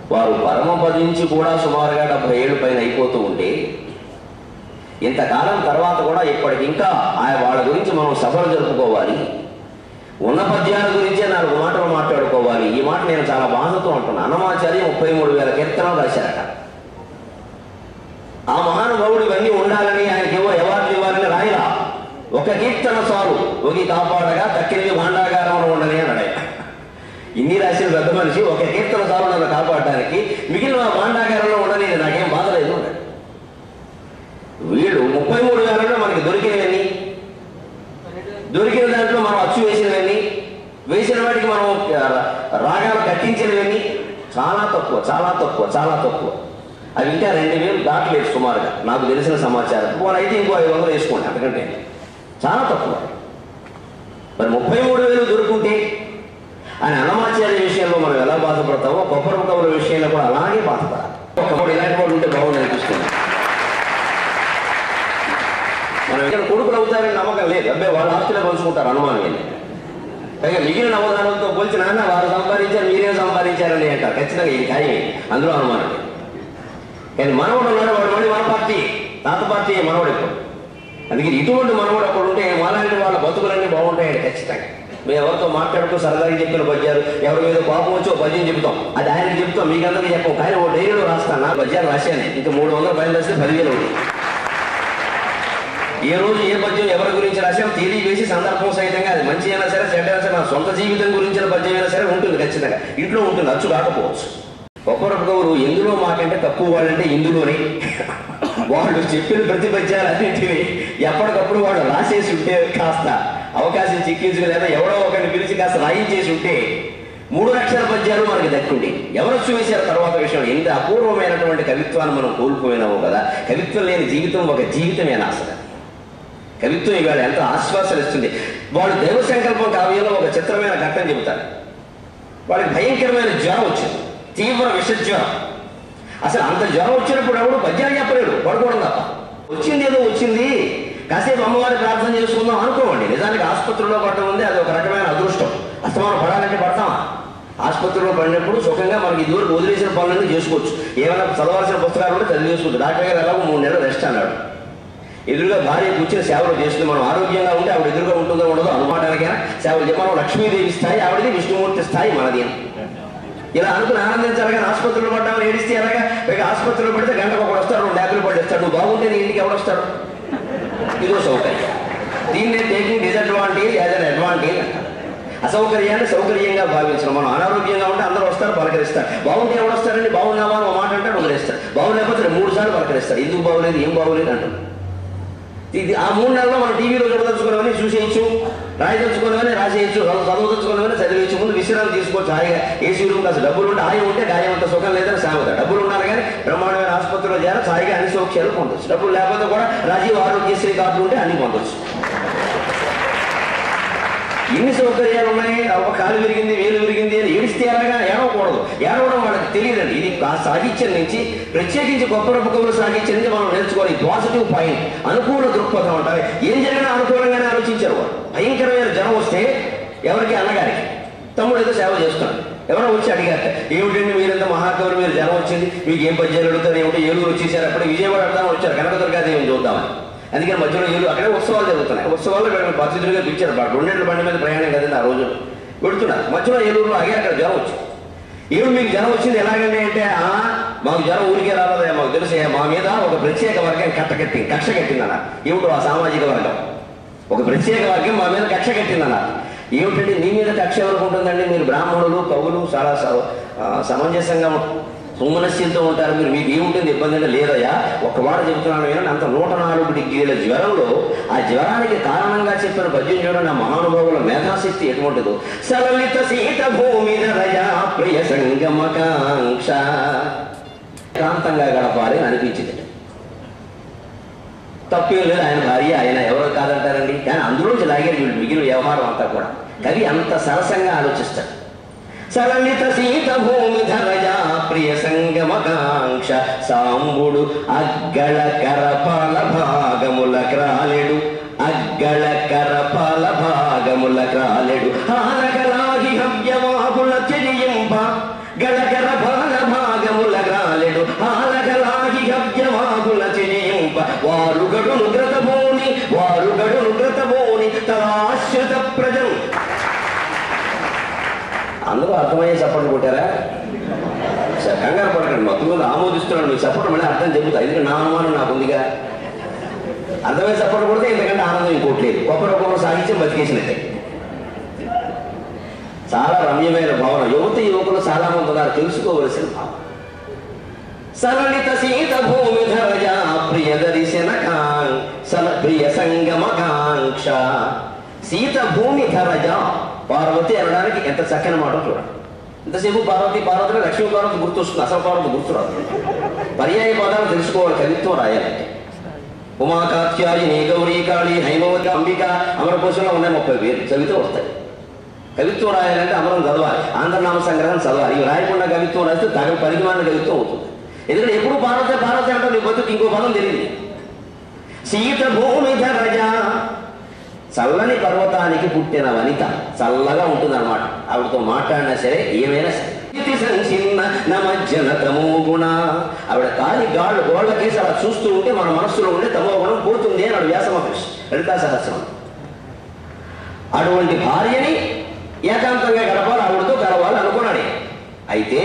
వారు పరమపదించి కూడా సుమారుగా డెబ్బై ఏళ్ళు పైన అయిపోతూ ఉంటే ఇంతకాలం తర్వాత కూడా ఇప్పటికి ఇంకా ఆయన వాళ్ళ గురించి మనం సభలు జరుపుకోవాలి ఉన్న పద్యాల గురించే నాలుగు మాటలు మాట్లాడుకోవాలి ఈ మాట నేను చాలా బాధతో అంటున్నాను అన్నమాచార్య ముప్పై మూడు వేల కీర్తనలు రాశారట ఆ మహానుభావుడు ఇవన్నీ ఉండాలని ఆయనకి ఏవో అవార్డు ఇవ్వాలని రాయలా ఒక కీర్తన చాలు ఒగి కాపాడగా తక్కినవి భాండాగారంలో ఉండని అన్నాడు ఆయన. ఇన్ని రాసిన పెద్ద మనిషి ఒక కీర్తన చాలు నన్ను కాపాడడానికి మిగిలిన ఆ భాండాగారంలో ఉండని నాకేం బాధ లేదు అన్నాడు వీడు ముప్పై మూడు వేలలో మనకి దొరికినవన్నీ దొరికిన దాంట్లో మనం అచ్చు వేసినవన్నీ వేసిన వాటికి మనం రా- రాగాలు కట్టించినవన్నీ చాలా తక్కువ చాలా తక్కువ చాలా తక్కువ అవి ఇంకా రెండు వేలు దాటలేదు సుమారుగా నాకు తెలిసిన సమాచారం పోనీ అయితే ఇంకో ఐదు వందలు వేసుకోండి అంతకంటే చాలా తక్కువ మరి ముప్పై మూడు వేలు దొరుకుంటే ఆయన అన్నమాచార్య విషయంలో మనం ఎలా బాధపడతామో కొబ్బరి కవుల విషయంలో కూడా అలాగే బాధపడాలి ఒకప్పుడు ఇలాంటి వాడు ఉంటే బాగుంది అనిపిస్తుంది మనం ఇక్కడ కొడుకులు అవుతారని నమ్మకం లేదు అబ్బాయి వాళ్ళ ఆస్తులే పంచుకుంటారు అనుమానం ఏంటి పైగా మిగిలిన అవధానంతో పోల్చి నాన్న వారు సంపాదించారు మీరేం సంపాదించారని అంటారు ఖచ్చితంగా ఇది ఖాయమే అందులో అనుమానం లేదు కానీ మనవడు ఉన్నాడు వాడు మళ్ళీ మన పార్టీ తాత పార్టీ మనవడు ఇప్పుడు అందుకని ఇటువంటి మనవడు అక్కడ ఉంటే మాలాంటి వాళ్ళ బతుకులన్నీ బాగుంటాయండి ఖచ్చితంగా మేము ఎవరితో మాట్లాడుతూ సరదాగా చెప్పిన పద్యాలు ఎవరి మీద కోపం వచ్చి ఒక పద్యం చెప్తాం అది ఆయనకి చెప్తాం మీకందరికీ చెప్పం కానీ ఓ డైరీలో రాస్తాను నా పద్యాలు రాశాను ఇంకా మూడు వందల పైన రాస్తే పదివేలు ఉంది ఏ రోజు ఏ పద్యం ఎవరి గురించి రాసాం తేదీ వేసి సందర్భం సహితంగా అది మంచి అయినా సరే చెడ్డ అయినా సరే నా సొంత జీవితం గురించిన పద్యం అయినా సరే ఉంటుంది ఖచ్చితంగా ఇంట్లో ఉంటుంది అచ్చు కాకపోవచ్చు ఒక్కొక్క కవులు ఎందులో మాకంటే తక్కువ వాళ్ళంటే ఇందులోనే వాళ్ళు చెప్పిన ప్రతి పద్యాలన్నింటినీ ఎప్పటికప్పుడు వాళ్ళు రాసేసి ఉంటే కాస్త అవకాశం చిక్కించుకుని లేదా ఎవడో ఒకరిని పిలిచి కాస్త రాయించేసి ఉంటే మూడు లక్షల పద్యాలు మనకి దక్కుండి ఎవరు చూసారు తర్వాత విషయం ఎంత అపూర్వమైనటువంటి కవిత్వాన్ని మనం కోల్పోయినామో కదా కవిత్వం లేని జీవితం ఒక జీవితమేనా అసలు కవిత్వం ఇవాళ ఎంత ఆశ్వాసన ఇస్తుంది వాడు దైవ సంకల్పం కావ్యంలో ఒక చిత్రమైన ఘట్టం చెబుతారు వాళ్ళకి భయంకరమైన జ్వరం వచ్చింది తీవ్ర విష జ్వరం అసలు అంత జ్వరం వచ్చినప్పుడు ఎవడు పద్యాలు చెప్పలేడు పడుకోవడం తప్ప వచ్చింది ఏదో వచ్చింది కాసేపు అమ్మవారి ప్రార్థన చేసుకుందాం అనుకోండి నిజానికి ఆసుపత్రిలో పడడం ఉంది అది ఒక రకమైన అదృష్టం అస్తమానం పడాలంటే పడతామా ఆసుపత్రిలో పడినప్పుడు సుఖంగా మనకి ఇదివరకు వదిలేసిన పనులన్నీ చేసుకోవచ్చు ఏమైనా చదవాల్సిన పుస్తకాలు ఉంటే చదివేసుకోవచ్చు డాక్టర్ గారు ఎలాగో మూడు నెలలు రెస్ట్ అన్నాడు ఎదురుగా భార్య కూర్చొని సేవలు చేస్తుంది మనం ఆరోగ్యంగా ఉంటే ఆవిడ ఎదురుగా ఉంటుందో ఉండదో అనుమానానికైనా సేవలు చేయ- మనం లక్ష్మీదేవి స్థాయి ఆవిడది విష్ణుమూర్తి స్థాయి మనది ఇలా అనుకుని ఆనందించాలి కానీ ఆసుపత్రిలో పడ్డామని ఏడిస్తే ఎలాగా పైగా ఆసుపత్రిలో పడితే గంటకు ఒకడు వస్తాడు రెండు యాపిల్ పడి వస్తాడు నువ్వు బాగుంటే నీ ఇంటికి ఎవడు వస్తాడు ఇదో సౌకర్యం దీన్ని taking disadvantage as an advantage అంటారు అసౌకర్యాన్ని సౌకర్యంగా భావించడం మనం అనారోగ్యంగా ఉంటే అందరూ వస్తారు పలకరిస్తారు బాగుంటే ఎవడు వస్తారండి బాగున్నావా అని ఒక మాట అంటాడు వదిలేస్తాడు బాగులేకపోతే మూడు సార్లు పలకరిస్తారు ఎందుకు బాగోలేదు ఏం బాగోలేదు అంటారు ఇది ఆ మూడు నెలల్లో మనం టీవీలో చూడదలుచుకున్నవని చూసేయచ్చు రాయదలుచుకున్నవని రాసేయచ్చు చదవదలుచుకున్నవని చదివేయచ్చు ముందు విశ్రాంతి తీసుకోవచ్చు హాయిగా ఏసీ రూమ్ కాస్త డబ్బులు ఉంటే హాయి ఉంటే గాయం అంత సుఖం లేదని సామెత డబ్బులు ఉన్నారు కానీ బ్రహ్మాండమైన ఆసుపత్రిలో చేర హాయిగా అన్ని సౌఖ్యాలు పొందొచ్చు డబ్బులు లేకపోతే కూడా రాజీవ్ ఆరోగ్యశ్రీ కార్డులు ఉంటే అన్ని పొందొచ్చు ఎన్ని సౌకర్యాలు ఉన్నాయి ఒక కాలు విరిగింది వేలు విరిగింది అని ఏడిస్తే ఎలాగా ఏడవకూడదు ఏడవడం వాళ్ళకి తెలియదండి ఇది ఆ సాహిత్యం నుంచి ప్రత్యేకించి గొప్ప రూపకంలో సాహిత్యం నుంచి మనం నేర్చుకోవాలి పాజిటివ్ పాయింట్ అనుకూల దృక్పథం అంటారు ఏం జరిగినా అనుకూలంగానే ఆలోచించారు వారు భయంకరమైన జ్వరం వస్తే ఎవరికి అన్నగారికి తమ్ముడు ఏదో సేవ చేస్తున్నాడు ఎవరో వచ్చి అడిగారు ఏమిటండి మీరంత మహాకవులు మీరు జ్వరం వచ్చింది మీకు ఏం పద్యాలు అడుగుతారు ఏమిటో ఏలూరు వచ్చేసారు అప్పుడే విజయవాడ అడదామని వచ్చారు కనకదుర్గాదేవిని చూద్దామని అందుకని మధ్యలో ఏలు అక్కడే ఉత్సవాలు జరుగుతున్నాయి ఉత్సవాల్లో వీళ్ళని బాధ్యతలుగా పిలిచారు బాగా రెండేళ్ళ బండి మీద ప్రయాణం కదండి ఆ రోజు పెడుతున్నారు మధ్యలో ఏలూరులో ఆగి అక్కడ జ్వరం వచ్చింది ఏమి మీకు జ్వరం వచ్చింది ఎలాగండి అంటే ఆ మాకు జ్వరం ఊరికే రాలేదా మాకు తెలుసు మా మీద ఒక ప్రత్యేక వర్గం కట్ట కట్టి కక్ష కట్టిందన్న ఏమిటో ఆ సామాజిక వర్గం ఒక ప్రత్యేక వర్గం మా మీద కక్ష కట్టిందన్న ఏమిటంటే నీ మీద కక్ష ఎవరికి ఉంటుందండి మీరు బ్రాహ్మణులు కవులు చాలా స- ఆ, సమంజసంగా సుమనస్యంతో ఉంటారు మీరు మీకు ఏముంటుంది ఇబ్బంది అంటే లేదయ్యా ఒక మాట చెబుతున్నాను నేను అంత నూట నాలుగు డిగ్రీల జ్వరంలో ఆ జ్వరానికి కారణంగా చెప్పిన పద్యం చూడండి ఆ మహానుభావుల మేధాశక్తి ఎటువంటిదో సలలిత సీత భూమి రజా ప్రియ సంగమకాంక్ష కాంతంగా గడపాలి అని అనిపించింది తప్పేం లేదు ఆయన భార్య ఆయన ఎవరో కాదంటారండి కానీ అందులోంచి లాగారు వీళ్ళు మిగిలిన వ్యవహారం అంతా కూడా కవి అంత సరసంగా ఆలోచిస్తాడు సరళిత సీత భూమి ధరజా ప్రియ సంగమకాంక్ష సాంబుడు అగ్గళ కరపాల భాగముల క్రాలెడు అగ్గళ కరపాల భాగముల క్రాలెడు ఆనగలాగి హవ్యవాహుల చెలియింప గళకర బాల భాగ చూస్తున్నాడు మీకు సపోర్ట్ మళ్ళీ అర్థం చెబుతా ఎందుకంటే నా అనుమానం నాకు ఉందిగా అర్థమైన సపోర్ట్ కొడితే ఎందుకంటే ఆనందం ఇంకోట్లేదు ఒకరొకరు సాహిత్యం బతికేసినట్టే చాలా రమ్యమైన భావన యువత యువకులు చాలా మంది ఉన్నారు తెలుసుకోవలసిన భావన సలలిత సీత భూమి ధరజ ప్రియ దర్శన సల ప్రియ సంగమకాంక్ష సీత భూమి ధరజ పార్వతి అనడానికి ఎంత చక్కని మాట చూడండి ఇంతసేపు పార్వతి పార్వతి లక్ష్మీ పార్వతి గుర్తొస్తుంది అసలు పార్వతి గుర్తురాదు పర్యాయ పదాలు తెలుసుకోవాలి కవిత్వం రాయాలంటే ఉమాకాత్యాయిని గౌరీ కాళి హైమవతి అంబిక అమరకోశంలో ఉన్నాయి ముప్పై వేలు చదివితే వస్తాయి కవిత్వం రాయాలంటే అమరం చదవాలి ఆంధ్రనామ సంగ్రహం చదవాలి ఇవి రాయకుండా కవిత్వం రాస్తే తగ పరిమాణ కవిత్వం అవుతుంది ఎందుకంటే ఎప్పుడు పార్వతి పార్వతి అంటే నీ బతుకు ఇంకో పదం తెలియదు సీత భూమి ధరజ చల్లని పర్వతానికి పుట్టిన వనిత చల్లగా ఉంటుంది అనమాట ఆవిడతో మాట్లాడినా సరే ఏమైనా సరే ఇది సంచిన్న నమజ్జన తమో గుణ ఆవిడ కాలి గాళ్ళు గోళ్ళకేసి అలా చూస్తూ ఉంటే మన మనస్సులో ఉండే తమో గుణం పోతుంది అని వ్యాస మహర్షి లలితా సహస్రం అటువంటి భార్యని ఏకాంతంగా గడపాలి ఆవిడతో గడవాలి అనుకున్నాడు అయితే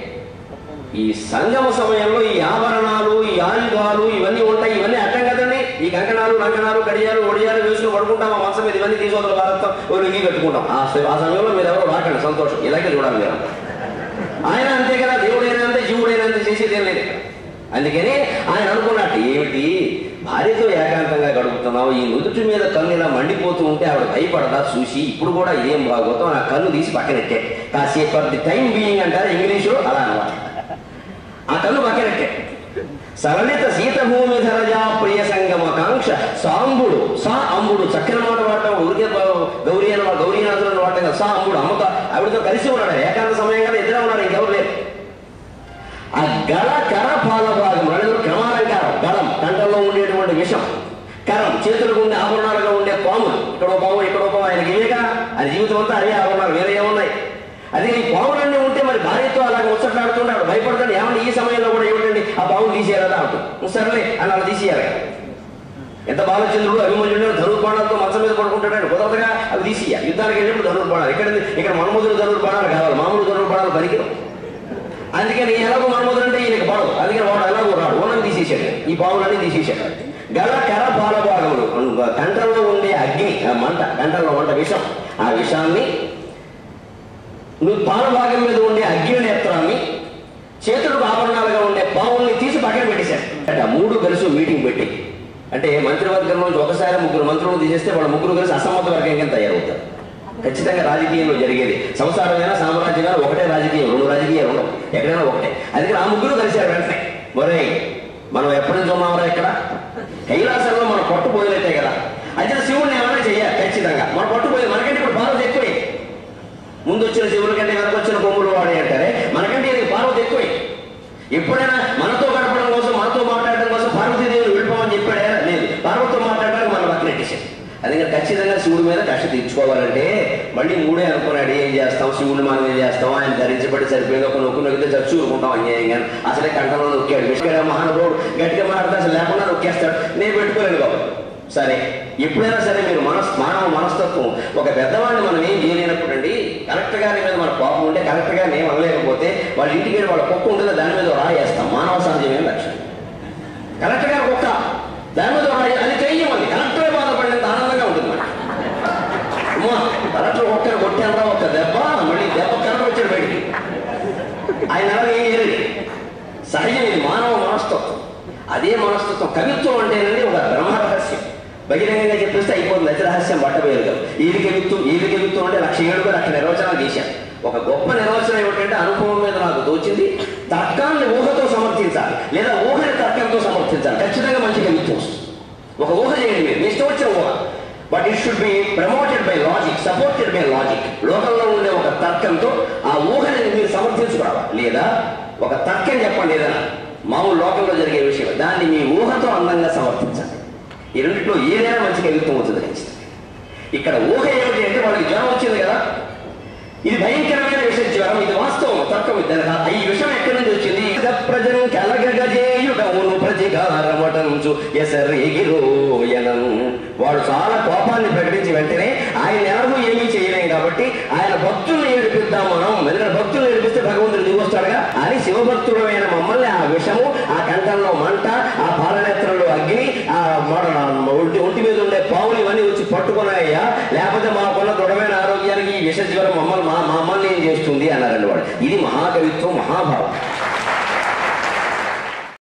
ఈ సంగమ సమయంలో ఈ ఆభరణాలు ఈ ఆయుధాలు ఇవన్నీ ఉంటాయి ఇవన్నీ అర్థం కదండి ఈ కంకణాలు లంకణాలు కడియాలు ఒడియాలు వేసుకుని పడుకుంటాం ఆ మంచం మీద ఇవన్నీ తీసుకోవద్దు భారతం ఓ లుంగి కట్టుకుంటాం ఆ స- ఆ సమయంలో మీరు ఎవరు రాకండి సంతోషం ఇలాగే చూడాలి మీరు ఆయన అంతే కదా దేవుడైనా అంతే జీవుడైనా అంతే చేసేది ఏం లేదు ఇక్కడ. అందుకని ఆయన అనుకున్నట్టు ఏమిటి భార్యతో ఏకాంతంగా గడుపుతున్నావు ఈ నుదుటి మీద కన్ను ఇలా మండిపోతూ ఉంటే ఆవిడ భయపడదా చూసి ఇప్పుడు కూడా ఇదేం బాగోతాం ఆ కన్ను తీసి పక్కనెట్టే కాసేపు ఫర్ ది టైం బీయింగ్ అంటారు ఇంగ్లీషులో అలా అనమాట ఆ కన్ను పక్కనెట్టే సరళిత సీత భూమి ధరజా ప్రియ సంగమ కాంక్ష సాంబుడు సా అంబుడు చక్కని మాట వాడటం ఊరికే బ- గౌరీ అని వా- గౌరీనాథుడు అని వాడటం కదా సా అంబుడు అమ్మక ఆవిడతో కలిసి ఉన్నాడు ఏకాంత సమయం కదా ఇద్దరే ఉన్నారు ఇంకెవరు లేరు ఆ గళ కర పాల భాగం రెండు క్రమాలంకారం గళం కంఠంలో ఉండేటువంటి విషం కరం చేతులకు ఉండే ఆభరణాలుగా ఉండే పాములు ఇక్కడో పాము ఇక్కడో పాము ఆయనకి ఇవేగా అది జీవితం అంతా అవే ఆభరణాలు వేరే ఏమున్నాయి అదే ఈ పాములన్నీ ఉంటే మరి భార్యతో అలాగే ముచ్చట్లాడుతుంటాడు భయపడతాడు ఏమన్నా ఈ సమయంలో కూడా ఏమిటండి ఆ పాము తీసేయాలదా అంటుంది సరేలే అని అలా తీసేయాలి ఎంత బాలచంద్రుడు అభిమన్యుడు ధనుర్బాణాలతో మంచం మీద పడుకుంటాడు కుదరదుగా అవి తీసియా యుద్ధానికి వెళ్ళినప్పుడు ధనుర్బాణాలు ఇక్కడ ఇక్కడ మన్మధుడు ధనుర్బాణాలు కావాలి మామూలు ధనుర్బాణాలు పనికిరం అందుకని ఎలాగో మన్మధుడు అంటే ఈయనకి పడదు అందుకని వాడు ఎలాగో రాడు ఓనం తీసేసాడు ఈ పావులన్నీ తీసేసాడు గల కర పాల భాగములు కంఠంలో ఉండే అగ్ని ఆ మంట కంఠంలో మంట విషం ఆ విషాన్ని నువ్వు పాల భాగం మీద ఉండే అగ్ని నేత్రాన్ని చేతులకు ఆభరణాలుగా ఉండే పావుల్ని తీసి పక్కన పెట్టేశాడు అంటే ఆ మూడు కలిసి మీటింగ్ పెట్టి అంటే మంత్రివర్గం నుంచి ఒకసారి ముగ్గురు మంత్రులను తీసేస్తే వాళ్ళ ముగ్గురు కలిసి అసమ్మత వర్గంగా తయారవుతారు ఖచ్చితంగా రాజకీయంలో జరిగేది సంసారమైనా సామ్రాజ్యమైనా ఒకటే రాజకీయం రెండు రాజకీయాలు ఉండవు ఎక్కడైనా ఒకటే అందుకని ఆ ముగ్గురు కలిశారు వెంటనే ఒరే మనం ఎప్పటి నుంచి ఉన్నామరా ఇక్కడ కైలాసంలో మనం పట్టుపోయినట్టే కదా అయితే శివుడిని ఏమైనా చెయ్యాలి ఖచ్చితంగా మనం పట్టుపోయి మనకంటే ఇప్పుడు పార్వతి ఎక్కువే ముందు వచ్చిన శివుడి కంటే వెనక వచ్చిన కొమ్ములు వాడే అంటారే మనకంటే ఇది పార్వతి ఎక్కువే ఎప్పుడైనా మనతో గడపడం కోసం మనతో మాట్లాడడం కోసం పార్వతీదేవిని వెళ్ళిపోమని చెప్పాడే లేదు పార్వతితో మాట్లాడడానికి మనం పక్కన పెట్టేశాం అందుకని ఖచ్చితంగా శివుడి మీద కష్ట తీర్చుకోవాలంటే మళ్ళీ మూడే అనుకున్నాడు ఏం చేస్తాం శివుడిని మనం ఏం చేస్తాం ఆయన ధరించబడి సరిపోయింది ఒక నొక్కు నొక్కితే చచ్చి ఊరుకుంటాం అన్యాయంగా అసలే కంఠంలో నొక్కాడు విషయ మహానుభావుడు గట్టిగా మాట్లాడితే అసలు లేకుండా నొక్కేస్తాడు నేను పెట్టుకోలేను కాబట్టి సరే ఎప్పుడైనా సరే మీరు మనస్ మానవ మనస్తత్వం ఒక పెద్దవాడిని మనం ఏం చేయలేనప్పుడు అండి కరెక్ట్ గా నీ మీద మన కోపం ఉంటే కరెక్ట్ గా నేను అనలేకపోతే వాళ్ళ ఇంటికి వెళ్ళి వాళ్ళ కుక్క ఉంటుంది దాని మీద రాయేస్తాం మానవ సహజమైన లక్షణం కరెక్ట్ గా కుక్క దాని మీద రాయి అది చెయ్యమంది కరెక్ట్ గా బాధపడినంత ఆనందంగా ఉంటుంది మనకి అమ్మా కరెక్టర్ ఒక్కరు కొట్టారా ఒక్క దెబ్బ మళ్ళీ దెబ్బ కరెక్ట్ వచ్చాడు బయటికి ఆయన అలా ఏం చేయలేదు సహజం ఇది మానవ మనస్తత్వం అదే మనస్తత్వం కవిత్వం అంటేనండి ఒక బ్రహ్మ రహస్యం బహిరంగంగా చెప్పేస్తే అయిపోతుంది అతి రహస్యం బట్టబయలుగా ఈది కవిత్వం ఈది కవిత్వం అంటే లక్ష ఏడుగా లక్ష నిర్వచనాలు చేశాను ఒక గొప్ప నిర్వచనం ఏమిటంటే అనుభవం మీద నాకు తోచింది తర్కాన్ని ఊహతో సమర్థించాలి లేదా ఊహని తర్కంతో సమర్థించాలి ఖచ్చితంగా మంచి కవిత్వం వస్తుంది ఒక ఊహ చేయండి మీరు మీ ఇష్టం వచ్చిన ఊహ but it should be promoted by logic supported by logic లోకంలో ఉండే ఒక తర్కంతో ఆ ఊహని మీరు సమర్థించుకోవాలి లేదా ఒక తర్కం చెప్పండి ఏదైనా మామూలు లోకంలో జరిగే విషయం దాన్ని మీ ఊహతో అందంగా సమర్థించాలి ఈ రెండింటిలో ఏదైనా మంచి కవిత్వం అవుతుంది ఖచ్చితంగా ఇక్కడ ఊహ ఏమిటి అంటే వాళ్ళకి జ్వరం వచ్చింది కదా ఇది భయంకరమైన విషయం జ్వరం ఇది వాస్తవం తర్కం ఇది దానికి ఈ విషయం ఎక్కడి నుంచి వచ్చింది ఇద ప్రజను కలగజేయుడవును ప్రతికారమటంచు ఎసరేగిరోయనం వాడు చాలా కోపాన్ని ప్రకటించి వెంటనే ఆయన ఎలాగూ ఏమీ చేయలేం కాబట్టి ఆయన భక్తుల్ని ఏడిపిద్దాం మనం ఎందుకంటే భక్తులు ఏడిపిస్తే భగవంతుడు దిగొస్తాడుగా అని శివభక్తుడమైన మమ్మల్ని ఆ విషము మాకున్న దృఢమైన ఆరోగ్యానికి ఈ విష జ్వరం మమ్మల్ని మా మమ్మల్ని ఏం చేస్తుంది అన్నారండి వాడు ఇది మహాకవిత్వం మహాభావం